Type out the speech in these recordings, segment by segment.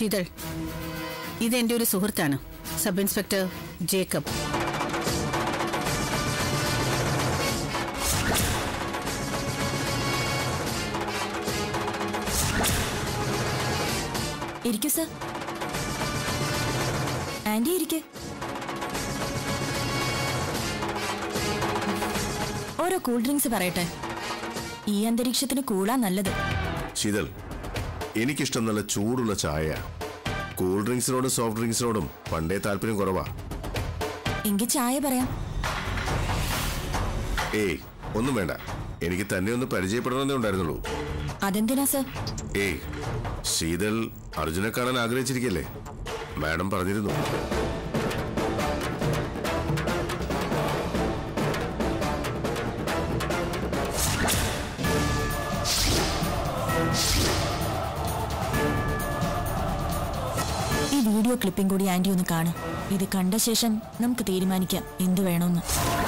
ശീതൾ ഇതെന്റെ ഒരു സുഹൃത്താണ് സബ് ഇൻസ്പെക്ടർ ജേക്കബ് ഇരിക്കൂ സർ ആന്റി ഇരിക്കെ ഓരോ കൂൾ ഡ്രിങ്ക്സ് പറയട്ടെ ഈ അന്തരീക്ഷത്തിന് കൂളാ നല്ലത് ശീതൾ എനിക്കിഷ്ടം നല്ല ചൂടുള്ള ചായ കൂൾ ഡ്രിങ്ക്സിനോടും സോഫ്റ്റ് ഡ്രിങ്ക്സിനോടും പണ്ടേ താല്പര്യം കുറവാ എങ്കിൽ ചായ പറയാം ഏയ് ഒന്നും വേണ്ട എനിക്ക് തന്നെ ഒന്ന് പരിചയപ്പെടണമെന്നേ ഉണ്ടായിരുന്നുള്ളൂ അതെന്തിനാ സർ ഏയ് ശീതൾ അർജുനെ കാണാൻ ആഗ്രഹിച്ചിരിക്കല്ലേ മാഡം പറഞ്ഞിരുന്നു ഈ വീഡിയോ ക്ലിപ്പിംഗ് കൂടി ആന്റി ഒന്ന് കാണും ഇത് കണ്ട ശേഷം നമുക്ക് തീരുമാനിക്കാം എന്ത് വേണമെന്ന്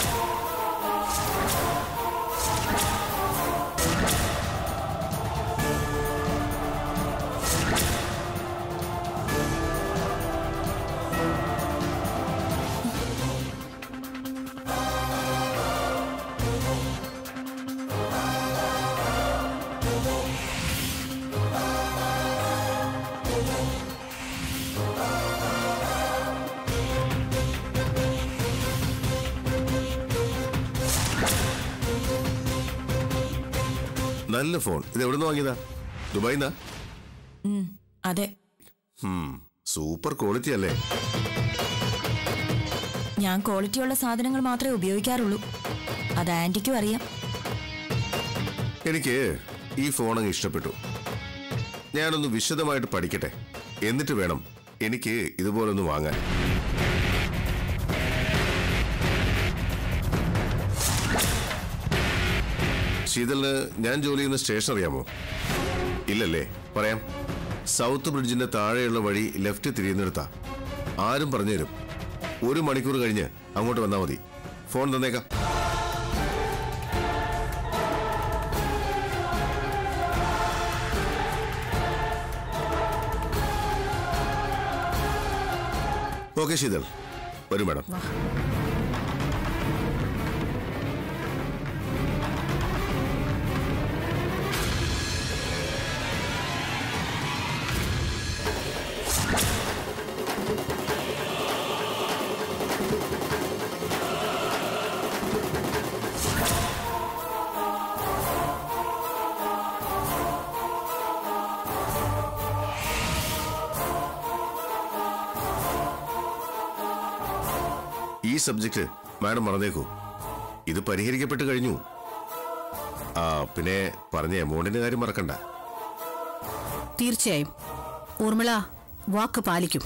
നല്ല ഫോൺ ഇത് എവിടെ നിന്ന് വാങ്ങിയതാ ദുബായിന്നാ ഉം, അതെ ഹും, സൂപ്പർ ക്വാളിറ്റി അല്ലേ ഞാൻ ക്വാളിറ്റിയുള്ള സാധനങ്ങൾ മാത്രമേ ഉപയോഗിക്കാറുള്ളൂ അത് ആന്റിക്കും അറിയാം എനിക്ക് ഈ ഫോൺ അങ്ങ് ഇഷ്ടപ്പെട്ടു ഞാനൊന്ന് വിശദമായിട്ട് പഠിക്കട്ടെ എന്നിട്ട് വേണം എനിക്ക് ഇതുപോലൊന്ന് വാങ്ങാൻ ശീതളിന് ഞാൻ ജോലി ചെയ്യുന്ന സ്റ്റേഷൻ അറിയാമോ ഇല്ലല്ലേ പറയാം സൗത്ത് ബ്രിഡ്ജിന്റെ താഴെയുള്ള വഴി ലെഫ്റ്റ് തിരിയുന്നിടത്താ ആരും പറഞ്ഞുതരും ഒരു മണിക്കൂർ കഴിഞ്ഞ് അങ്ങോട്ട് വന്നാൽ മതി ഫോൺ തന്നേക്കാം ഓക്കെ ശീതൾ വരും മാഡം ഈ സബ്ജക്റ്റ് മാഡം മറന്നേക്കൂ ഇത് പരിഹരിക്കപ്പെട്ട് കഴിഞ്ഞു ആ പിന്നെ പറഞ്ഞ എമൗണ്ടിന്റെ കാര്യം മറക്കണ്ട തീർച്ചയായും ഊർമിള വാക്ക് പാലിക്കും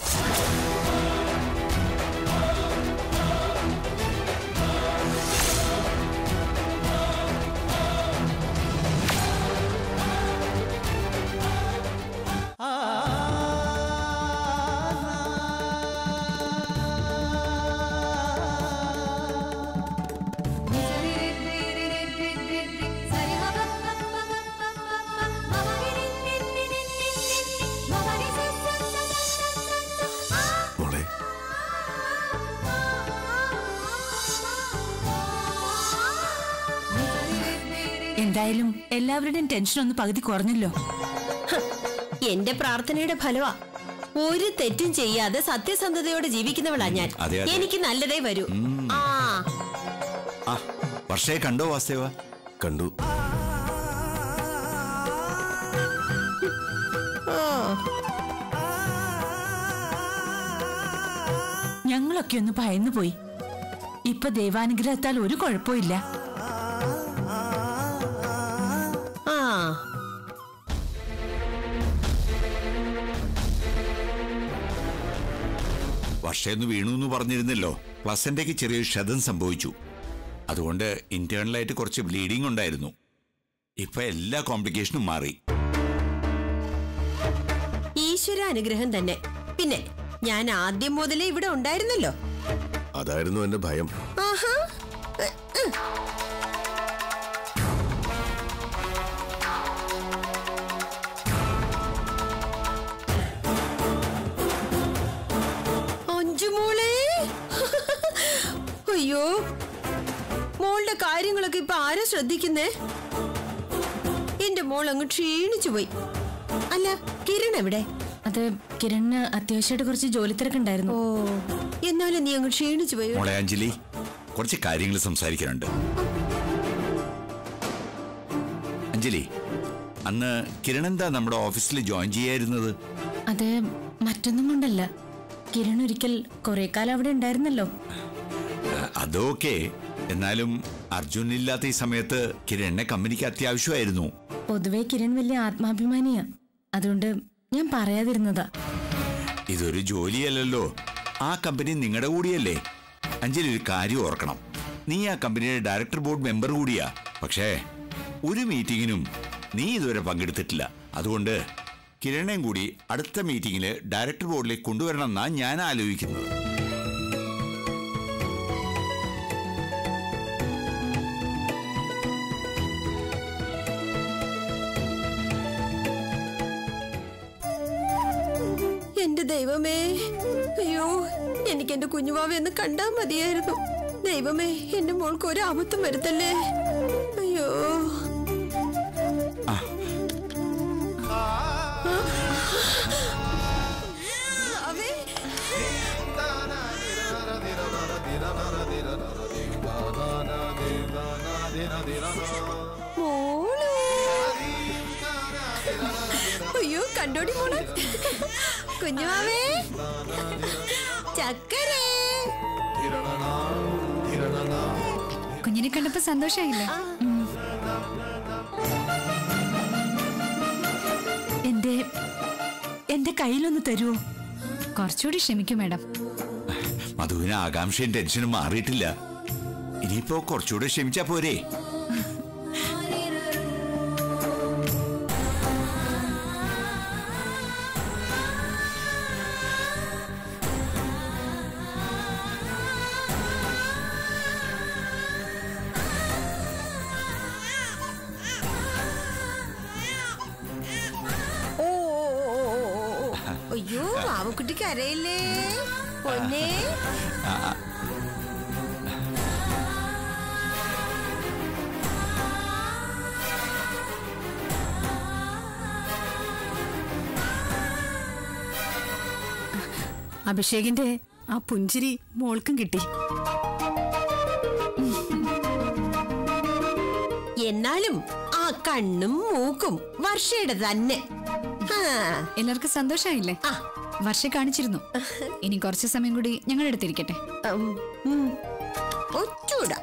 മോളെ എന്തായാലും എല്ലാവരുടെയും ടെൻഷൻ ഒന്ന് പകുതി കുറഞ്ഞല്ലോ എന്റെ പ്രാർത്ഥനയുടെ ഫലമാ ഒരു തെറ്റും ചെയ്യാതെ സത്യസന്ധതയോടെ ജീവിക്കുന്നവളാ ഞാൻ അതെ, അതെ. എനിക്ക് നല്ലതേ വരൂ ആ ആ വർഷയെ കണ്ടോ വാസ്തവ കണ്ടു ഞങ്ങളൊക്കെ ഒന്ന് ഭയന്നു പോയി ഇപ്പൊ ദൈവാനുഗ്രഹത്താൽ ഒരു കുഴപ്പമില്ല ആ വർഷയെന്ന് വീണു എന്ന് പറഞ്ഞിരുന്നല്ലോ പ്ലസന്റയ്ക്ക് ചെറിയൊരു ക്ഷതം സംഭവിച്ചു അതുകൊണ്ട് ഇന്റേണലായിട്ട് കുറച്ച് ബ്ലീഡിംഗ് ഉണ്ടായിരുന്നു ഇപ്പൊ എല്ലാ കോംപ്ലിക്കേഷനും മാറി ഈശ്വര അനുഗ്രഹം തന്നെ പിന്നെ ഞാൻ ആദ്യം മുതലേ ഇവിടെ ഉണ്ടായിരുന്നല്ലോ അതായിരുന്നു എന്റെ ഭയം ആഹാ എ, എ. കാര്യങ്ങളൊക്കെ ഇപ്പൊ ആരാ ശ്രദ്ധിക്കുന്നേ എന്റെ മോൾ അങ്ങ് ക്ഷീണിച്ചു പോയി അല്ല കിരൺ എവിടെ അത് കിരണിന് അത്യാവശ്യമായിട്ട് കുറച്ച് ജോലി തിരക്കുണ്ടായിരുന്നു ഓ എന്നാലും നീ അങ്ങ് ക്ഷീണിച്ചു പോയി മോളെ അഞ്ജലി കുറച്ച് കാര്യങ്ങൾ സംസാരിക്കാനുണ്ട് അഞ്ജലി അന്ന് കിരൺ എന്താ നമ്മുടെ ഓഫീസിൽ ജോയിൻ ചെയ്യായിരുന്നത് അത് മറ്റൊന്നും കൊണ്ടല്ല കിരൺ ഒരിക്കൽ കുറെ കാലം അവിടെ ഉണ്ടായിരുന്നല്ലോ ആ, അതൊക്കെ എന്നാലും അർജുൻ ഇല്ലാത്ത ഈ സമയത്ത് കിരണിനെ കമ്പനിക്ക് അത്യാവശ്യമായിരുന്നു പൊതുവെ കിരൺ വലിയ ആത്മാഭിമാനിയാ അതുകൊണ്ട് ഞാൻ പറയാതിരുന്നതാ ഇതൊരു ജോലിയല്ലല്ലോ ആ കമ്പനി നിങ്ങളുടെ കൂടിയല്ലേ അഞ്ജലി ഒരു കാര്യം ഓർക്കണം നീ ആ കമ്പനിയുടെ ഡയറക്ടർ ബോർഡ് മെമ്പർ കൂടിയാ പക്ഷേ ഒരു മീറ്റിങ്ങിനും നീ ഇതുവരെ പങ്കെടുത്തിട്ടില്ല അതുകൊണ്ട് കിരണേം കൂടി അടുത്ത മീറ്റിങ്ങിൽ ഡയറക്ടർ ബോർഡിലേക്ക് കൊണ്ടുവരണം എന്നാ ഞാൻ ആലോചിക്കുന്നത് എന്റെ ദൈവമേ അയ്യോ എനിക്ക് എന്റെ കുഞ്ഞുവാവ എന്ന് കണ്ടാ മതിയായിരുന്നു ദൈവമേ എന്റെ മോൾക്ക് ഒരു ആപത്തും വരുത്തല്ലേ അയ്യോ അവേ മോള് അയ്യോ കണ്ടോടി മോള് കുഞ്ഞുമാവേ ചക്കരേ കുഞ്ഞിനെ കണ്ടപ്പോ സന്തോഷായില്ലേ എന്റെ എന്റെ കയ്യിലൊന്ന് തരുമോ കുറച്ചുകൂടി ക്ഷമിക്കും മാഡം മധുവിന് ആകാംക്ഷയും ടെൻഷനും മാറിയിട്ടില്ല ഇനിയിപ്പോ കുറച്ചുകൂടെ ക്ഷമിച്ചാ പോരെ ഓ ഓ, ഓ, ഓ, ഓ, ഓ. അയ്യോ മാവക്കുട്ടി കരയില്ലേ പൊന്നേ അഭിഷേകിന്റെ ആ പുഞ്ചിരി മോൾക്കും കിട്ടി എന്നാലും ആ കണ്ണും മൂക്കും വർഷയുടെ തന്നെ ആ, എല്ലാവർക്കും സന്തോഷായില്ലേ ആ. വർഷ കാണിച്ചിരുന്നു ഇനി കുറച്ച് സമയം കൂടി ഞങ്ങളുടെ അടുത്തിരിക്കട്ടെ ഉം, ഉം. ഒച്ചൂടാ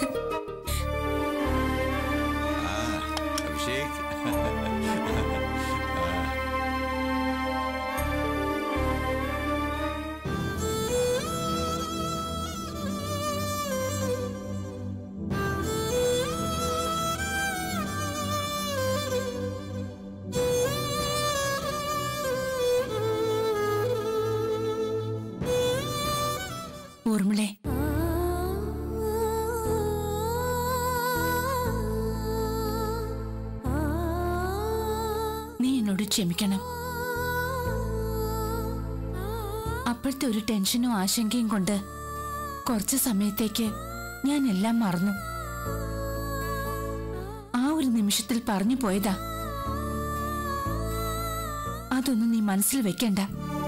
അഭിഷേക് ഊർമിളെ നീ എന്നോട് ക്ഷമിക്കണം അപ്പോഴത്തെ ഒരു ടെൻഷനും ആശങ്കയും കൊണ്ട് കുറച്ച് സമയത്തേക്ക് ഞാൻ എല്ലാം മറന്നു ആ ഒരു നിമിഷത്തിൽ പറഞ്ഞു പോയതാ അതൊന്നും നീ മനസ്സിൽ വെക്കണ്ട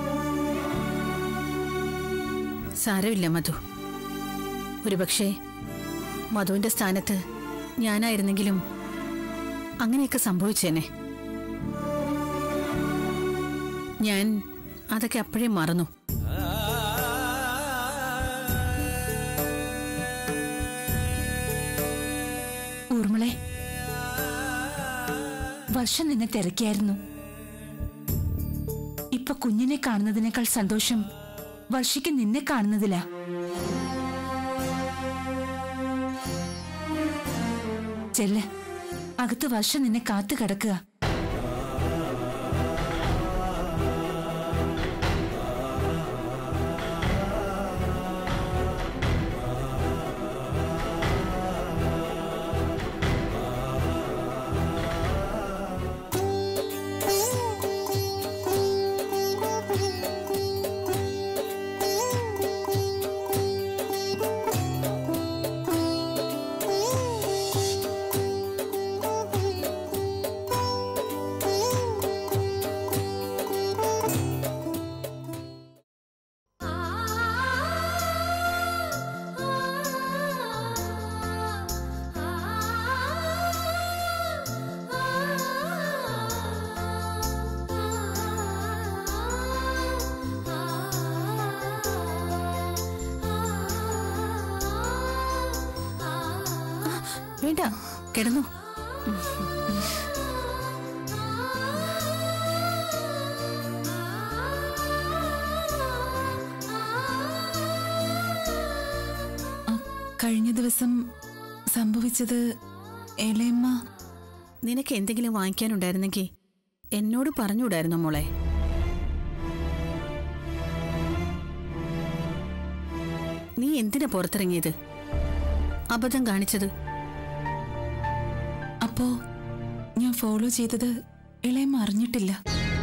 സാരമില്ല മധു ഒരുപക്ഷെ മധുവിന്റെ സ്ഥാനത്ത് ഞാനായിരുന്നെങ്കിലും അങ്ങനെയൊക്കെ സംഭവിച്ചേനെ ഞാൻ അതൊക്കെ അപ്പോഴേ മറന്നു ഊർമിളെ വർഷം നിന്നെ തിരക്കിയായിരുന്നു ഇപ്പൊ കുഞ്ഞിനെ കാണുന്നതിനേക്കാൾ സന്തോഷം വർഷയ്ക്ക് നിന്നെ കാണുന്നതിലാ ചെല്ല് അകത്ത് വർഷം നിന്നെ കാത്തു കിടക്കുക വേണ്ട കിടന്നു ആ, കഴിഞ്ഞ ദിവസം സംഭവിച്ചത് എലയമ്മ നിനക്ക് എന്തെങ്കിലും വാങ്ങിക്കാനുണ്ടായിരുന്നെങ്കിൽ എന്നോട് പറഞ്ഞുകൂടായിരുന്നോ മോളെ നീ എന്തിനാ പുറത്തിറങ്ങിയത് അബദ്ധം കാണിച്ചത് അപ്പോ ഞാൻ ഫോളോ ചെയ്തത് ഇളയമ്മ അറിഞ്ഞിട്ടില്ല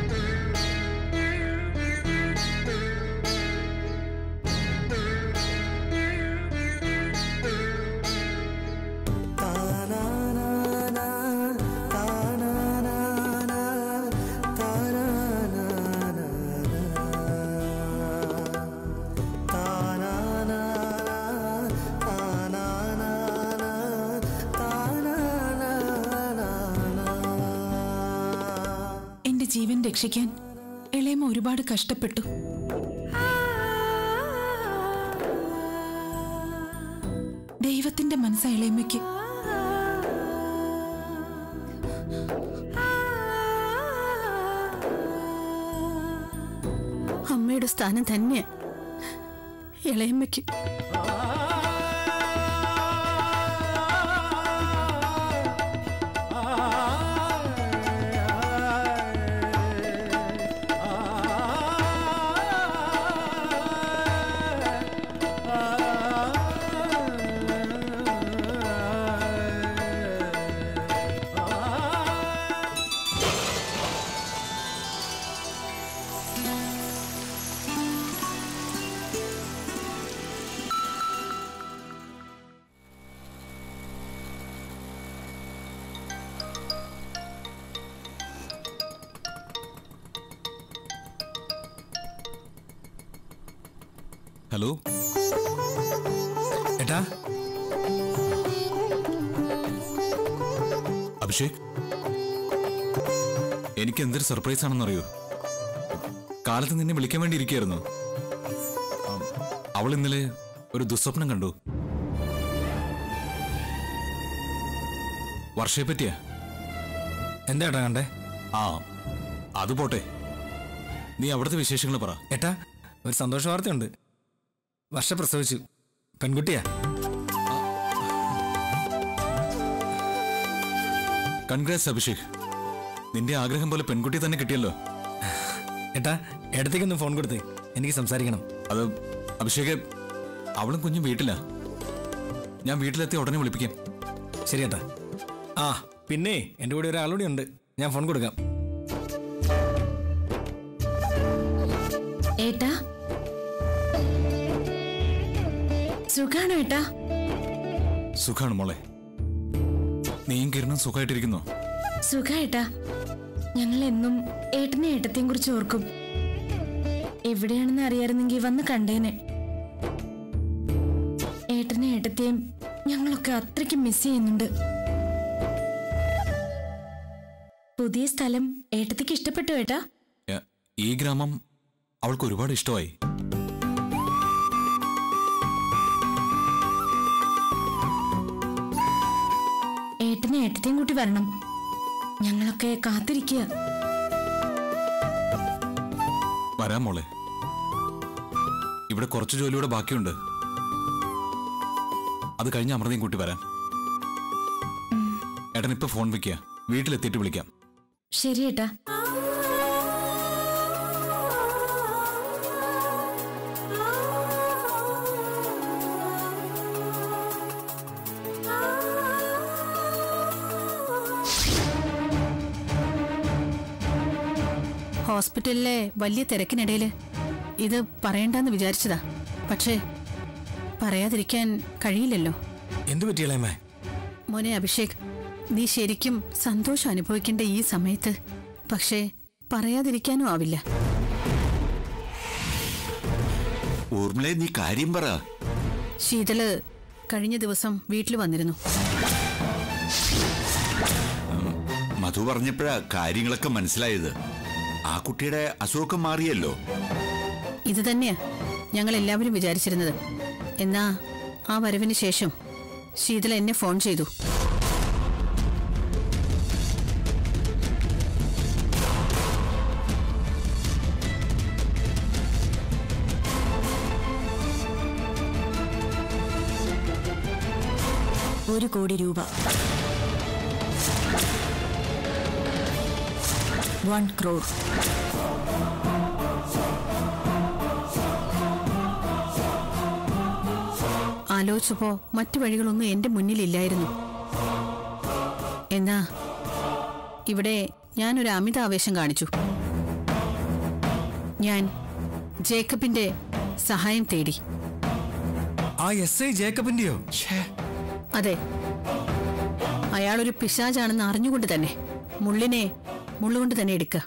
എന്റെ ജീവൻ രക്ഷിക്കാൻ ഇളയമ്മ ഒരുപാട് കഷ്ടപ്പെട്ടു ദൈവത്തിന്റെ മനസ്സാ ഇളയമ്മയ്ക്ക് അമ്മയുടെ സ്ഥാനം തന്നെ ഇളയമ്മയ്ക്ക് ഹലോ ഏട്ടാ അഭിഷേക് എനിക്ക് എന്തൊരു സർപ്രൈസ് ആണെന്നറിയോ കാലത്ത് നിന്നെ വിളിക്കാൻ വേണ്ടി ഇരിക്കുകയായിരുന്നു ആ, അവൾ ഇന്നലെ ഒരു ദുസ്വപ്നം കണ്ടു വർഷയെ പറ്റിയാ എന്താ ഏട്ടാ കണ്ടേ ആ അത് പോട്ടെ നീ അവിടുത്തെ വിശേഷങ്ങൾ പറ ഏട്ടാ ഒരു സന്തോഷ വാർത്തയുണ്ട് വർഷ പ്രസവിച്ചു പെൺകുട്ടിയാ കൺഗ്രാറ്റ്സ് അഭിഷേക് നിന്റെ ആഗ്രഹം പോലെ പെൺകുട്ടി തന്നെ കിട്ടിയല്ലോ ഏട്ടാ ഇടത്തേക്കൊന്ന് ഫോൺ കൊടുത്തേ എനിക്ക് സംസാരിക്കണം അത് അഭിഷേക് അവളും കുഞ്ഞും വീട്ടിലാ ഞാൻ വീട്ടിലെത്തി ഉടനെ വിളിപ്പിക്കാം ശരി ഏട്ടാ ആ പിന്നെ എൻ്റെ കൂടെ ഒരാളൂടെ ഉണ്ട് ഞാൻ ഫോൺ കൊടുക്കാം ഏട്ടാ സുഖാണോ ഏട്ടാ സുഖാണ് മോളെ നീയും കിരണും സുഖമായിട്ടിരിക്കുന്നോ സുഖ ഏട്ടാ ഞങ്ങൾ എന്നും ഏട്ടനെ ഏട്ടത്തെയും കുറിച്ച് ഓർക്കും എവിടെയാണെന്ന് അറിയായിരുന്നെങ്കിൽ വന്ന് കണ്ടേനെ ഏട്ടനെ ഏട്ടത്തെയും ഞങ്ങളൊക്കെ അത്രയ്ക്ക് മിസ് ചെയ്യുന്നുണ്ട് പുതിയ സ്ഥലം ഏട്ടത്തിക്ക് ഇഷ്ടപ്പെട്ടു ഏട്ടാ ഏ, ഈ ഗ്രാമം അവൾക്ക് ഒരുപാട് ഇഷ്ടമായി ഏട്ടനെ ഏട്ടത്തെയും കൂട്ടി വരണം ഞങ്ങളൊക്കെ കാത്തിരിക്കുക വരാം മോളെ ഇവിടെ കുറച്ച് ജോലിയൂടെ ബാക്കിയുണ്ട് അത് കഴിഞ്ഞ് അമൃതയും കൂട്ടി വരാം ഏട്ടൻ ഇപ്പൊ ഫോൺ വെക്കുക വീട്ടിലെത്തിയിട്ട് വിളിക്കാം ശരി ഏട്ടാ ഹോസ്പിറ്റലിലെ വലിയ തിരക്കിനിടയിൽ ഇത് പറയണ്ടെന്ന് വിചാരിച്ചതാ പക്ഷേ പറയാതിരിക്കാൻ കഴിയില്ലല്ലോ എന്തു പറ്റിയളേമ്മേ മോനെ അഭിഷേക് നീ ശരിക്കും സന്തോഷം അനുഭവിക്കേണ്ട ഈ സമയത്ത് പക്ഷേ പറയാതിരിക്കാനും ആവില്ല ഊർമിളെ നീ കാര്യം പറ ശീതള് കഴിഞ്ഞ ദിവസം വീട്ടിൽ വന്നിരുന്നു മധു പറഞ്ഞപ്പോഴാ കാര്യങ്ങളൊക്കെ മനസ്സിലായത് ആ കുട്ടിയുടെ അസുഖമൊക്കെ മാറിയല്ലോ ഇത് തന്നെയാ ഞങ്ങൾ എല്ലാവരും വിചാരിച്ചിരുന്നത് എന്നാ ആ വരവിന് ശേഷം ശീതള എന്നെ ഫോൺ ചെയ്തു ഒരു കോടി രൂപ വൺ ക്രോർ ആലോചിച്ചപ്പോ മറ്റു വഴികളൊന്നും എന്റെ മുന്നിലില്ലായിരുന്നു എന്നാ ഇവിടെ ഞാനൊരു അമിതാവേശം കാണിച്ചു ഞാൻ ജേക്കബിന്റെ സഹായം തേടി ആ എസ് ഐ ജേക്കബിന്റെയോ അതെ അയാളൊരു പിശാചാണെന്ന് അറിഞ്ഞുകൊണ്ട് തന്നെ മുള്ളിനെ മുള്ളുകൊണ്ട് തന്നെ എടുക്കുക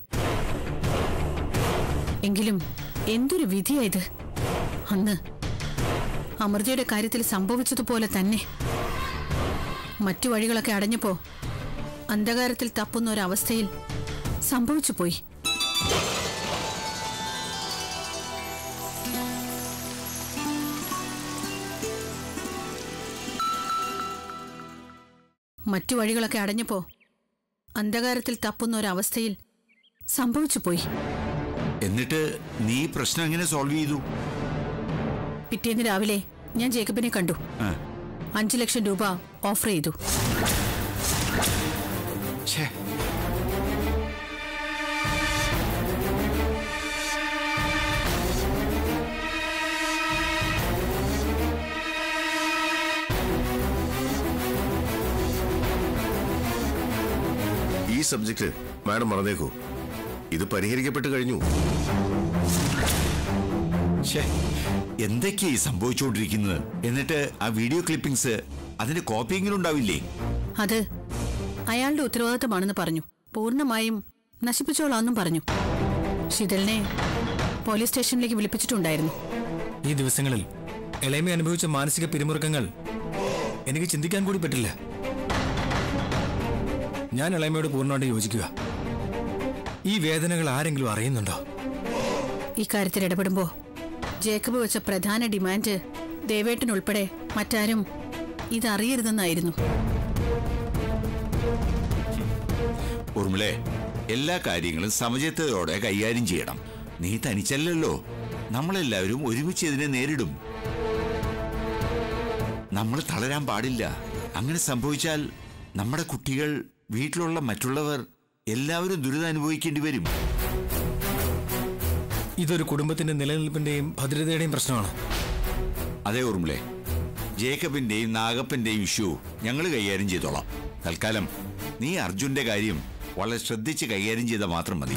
എങ്കിലും എന്തൊരു വിധിയായത് അന്ന് അമൃതയുടെ കാര്യത്തിൽ സംഭവിച്ചതുപോലെ തന്നെ മറ്റു വഴികളൊക്കെ അടഞ്ഞപ്പോ അന്ധകാരത്തിൽ തപ്പുന്ന ഒരവസ്ഥയിൽ സംഭവിച്ചു പോയി മറ്റു വഴികളൊക്കെ അടഞ്ഞപ്പോ അന്ധകാരത്തിൽ തപ്പുന്ന ഒരവസ്ഥയിൽ സംഭവിച്ചു പോയി എന്നിട്ട് നീ ഈ പ്രശ്നം എങ്ങനെ സോൾവ് ചെയ്തു പിറ്റേന്ന് രാവിലെ ഞാൻ ജേക്കബിനെ കണ്ടു ആ. അഞ്ചു ലക്ഷം രൂപ ഓഫർ ചെയ്തു ഛേ ഈ സബ്ജക്റ്റ് മാഡം മറന്നേക്കൂ ഇത് പരിഹരിക്കപ്പെട്ട് കഴിഞ്ഞു ഛേ എന്തൊക്കെയാ ഈ സംഭവിച്ചുകൊണ്ടിരിക്കുന്നത് എന്നിട്ട് ആ വീഡിയോ ക്ലിപ്പിംഗ്സ് അതിന്റെ കോപ്പിയെങ്കിലും ഉണ്ടാവില്ലേ അത് അയാളുടെ ഉത്തരവാദിത്തമാണെന്ന് പറഞ്ഞു പൂർണ്ണമായും നശിപ്പിച്ചോളാന്നും പറഞ്ഞു ശിതലിനെ പോലീസ് സ്റ്റേഷനിലേക്ക് വിളിപ്പിച്ചിട്ടുണ്ടായിരുന്നു ഈ ദിവസങ്ങളിൽ ഇളയമ അനുഭവിച്ച മാനസിക പിരിമുറുക്കങ്ങൾ എനിക്ക് ചിന്തിക്കാൻ കൂടി പറ്റില്ല ഞാൻ ഇളയമയോട് പൂർണ്ണമായിട്ട് യോജിക്കുക ഈ വേദനകൾ ആരെങ്കിലും അറിയുന്നുണ്ടോ ഈ കാര്യത്തിൽ ഇടപെടുമ്പോ ജേക്കബ് വെച്ച പ്രധാന ഡിമാൻഡ് ദേവേട്ടനുൾപ്പെടെ മറ്റാരും ഇതറിയരുതെന്നായിരുന്നു ഉർമിളെ എല്ലാ കാര്യങ്ങളും സമചിത്തതയോടെ കൈകാര്യം ചെയ്യണം നീ തനിച്ചല്ലല്ലോ നമ്മളെല്ലാവരും ഒരുമിച്ച് ഇതിനെ നേരിടും നമ്മൾ തളരാൻ പാടില്ല അങ്ങനെ സംഭവിച്ചാൽ നമ്മുടെ കുട്ടികൾ വീട്ടിലുള്ള മറ്റുള്ളവർ എല്ലാവരും ദുരിതം അനുഭവിക്കേണ്ടി വരും ഇതൊരു കുടുംബത്തിന്റെ നിലനിൽപ്പിന്റെയും ഭദ്രതയുടെയും പ്രശ്നമാണ് അതേ ഉർമിളെ ജേക്കബിന്റെയും നാഗപ്പന്റെയും ഇഷ്യൂ ഞങ്ങൾ കൈകാര്യം ചെയ്തോളാം തൽക്കാലം നീ അർജുന്റെ കാര്യം വളരെ ശ്രദ്ധിച്ച് കൈകാര്യം ചെയ്താൽ മാത്രം മതി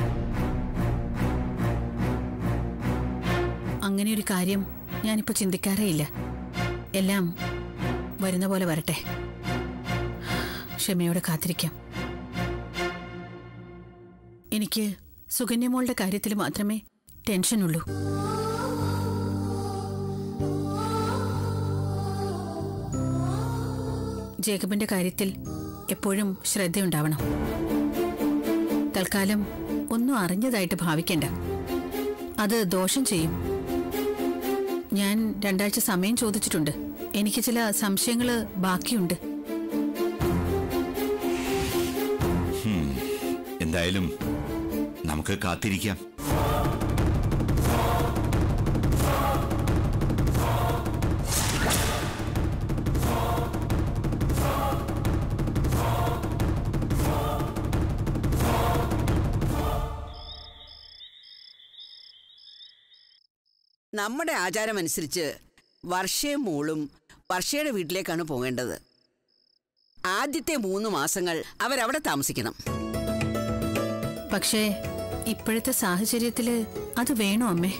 അങ്ങനെ ഒരു കാര്യം ഞാനിപ്പോ ചിന്തിക്കാറേ ഇല്ല എല്ലാം വരുന്ന പോലെ വരട്ടെ ക്ഷമയോടെ കാത്തിരിക്കാം എനിക്ക് സുകന്യമോളുടെ കാര്യത്തിൽ മാത്രമേ ടെൻഷനുള്ളൂ ജേക്കബിന്റെ കാര്യത്തിൽ എപ്പോഴും ശ്രദ്ധയുണ്ടാവണം തൽക്കാലം ഒന്നും അറിഞ്ഞതായിട്ട് ഭാവിക്കണ്ട അത് ദോഷം ചെയ്യും ഞാൻ രണ്ടാഴ്ച സമയം ചോദിച്ചിട്ടുണ്ട് എനിക്ക് ചില സംശയങ്ങള് ബാക്കിയുണ്ട് എന്തായാലും നമുക്ക് കാത്തിരിക്കാം നമ്മുടെ ആചാരമനുസരിച്ച് വർഷയും മോളും വർഷയുടെ വീട്ടിലേക്കാണ് പോകേണ്ടത് ആദ്യത്തെ മൂന്ന് മാസങ്ങൾ അവരവിടെ താമസിക്കണം പക്ഷേ ഇപ്പോഴത്തെ സാഹചര്യത്തില് അത് വേണോ അമ്മേ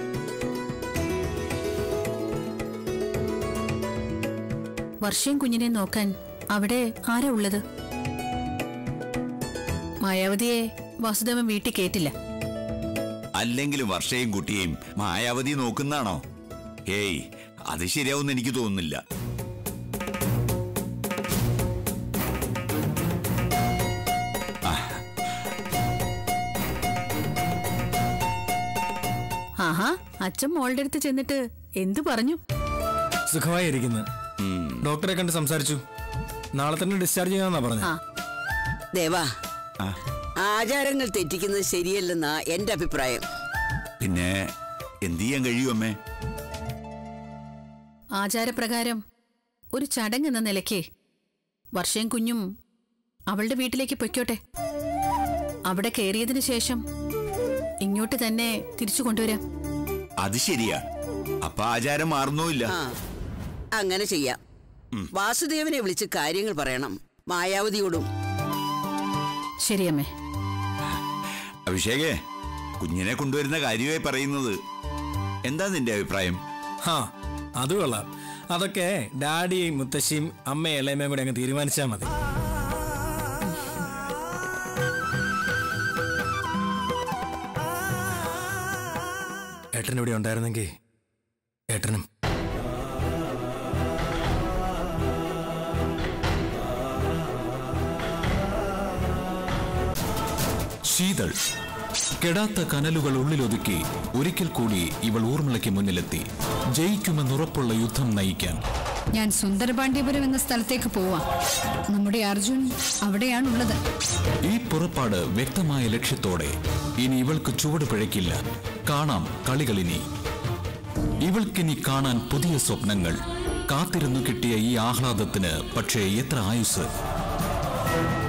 വർഷയും കുഞ്ഞിനെ നോക്കാൻ അവിടെ ആരാ ഉള്ളത് മായാവതിയെ വാസുദേവൻ വീട്ടിൽ കേട്ടില്ല അല്ലെങ്കിലും വർഷയും കുട്ടിയെയും മായാവതി നോക്കുന്നതാണോ ഏയ് അത് ശരിയാവുമെന്ന് എനിക്ക് തോന്നുന്നില്ല ആഹാ അച്ഛൻ മോളുടെ അടുത്ത് ചെന്നിട്ട് എന്തു പറഞ്ഞു സുഖമായി ഇരിക്കുന്നു ഡോക്ടറെ കണ്ട് സംസാരിച്ചു നാളെ തന്നെ ഡിസ്ചാർജ് ചെയ്യാന്നാ പറഞ്ഞത് ആ ദേവാ ആചാരങ്ങൾ തെറ്റിക്കുന്നത് ശരിയല്ലെന്നാ എന്റെ അഭിപ്രായം പിന്നെ എന്ത് ചെയ്യാൻ കഴിയും അമ്മേ ആചാരപ്രകാരം ഒരു ചടങ്ങ് എന്ന നിലയ്ക്ക് വർഷയും കുഞ്ഞും അവളുടെ വീട്ടിലേക്ക് പൊയ്ക്കോട്ടെ അവിടെ കയറിയതിനു ശേഷം ഇങ്ങോട്ട് തന്നെ തിരിച്ചു കൊണ്ടുവരാം അത് ശരിയാ അപ്പൊ ആചാരം മാറുന്നുമില്ല ആ അങ്ങനെ ചെയ്യാം വാസുദേവനെ വിളിച്ച് കാര്യങ്ങൾ പറയണം മായാവതിയോടും ശരിയമ്മേ അഭിഷേകേ കുഞ്ഞിനെ കൊണ്ടുവരുന്ന കാര്യമായി പറയുന്നത് എന്താ നിന്റെ അഭിപ്രായം ഹാ അത് കൊള്ളാം അതൊക്കെ ഡാഡിയെയും മുത്തശ്ശിയും അമ്മയും ഇളയമ്മയും കൂടെ അങ്ങ് തീരുമാനിച്ചാൽ മതി ഏട്ടൻ ഇവിടെ ഉണ്ടായിരുന്നെങ്കിൽ ഏട്ടനും ശീതൾ കെടാത്ത കനലുകൾ ഉള്ളിലൊതുക്കി ഒരിക്കൽ കൂടി ഇവൾ ഊർമിളയ്ക്ക് മുന്നിലെത്തി ജയിക്കുമെന്നുറപ്പുള്ള യുദ്ധം നയിക്കാൻ ഞാൻ സുന്ദരപാണ്ഡ്യപുരം എന്ന സ്ഥലത്തേക്ക് പോവാം നമ്മുടെ അർജുൻ അവിടെയാണുള്ളത് ഈ പുറപ്പാട് വ്യക്തമായ ലക്ഷ്യത്തോടെ ഇനി ഇവൾക്ക് ചുവട് പിഴയ്ക്കില്ല കാണാം കളികളിനി ഇവൾക്കിനി കാണാൻ പുതിയ സ്വപ്നങ്ങൾ കാത്തിരുന്നു കിട്ടിയ ഈ ആഹ്ലാദത്തിന് പക്ഷേ എത്ര ആയുസ്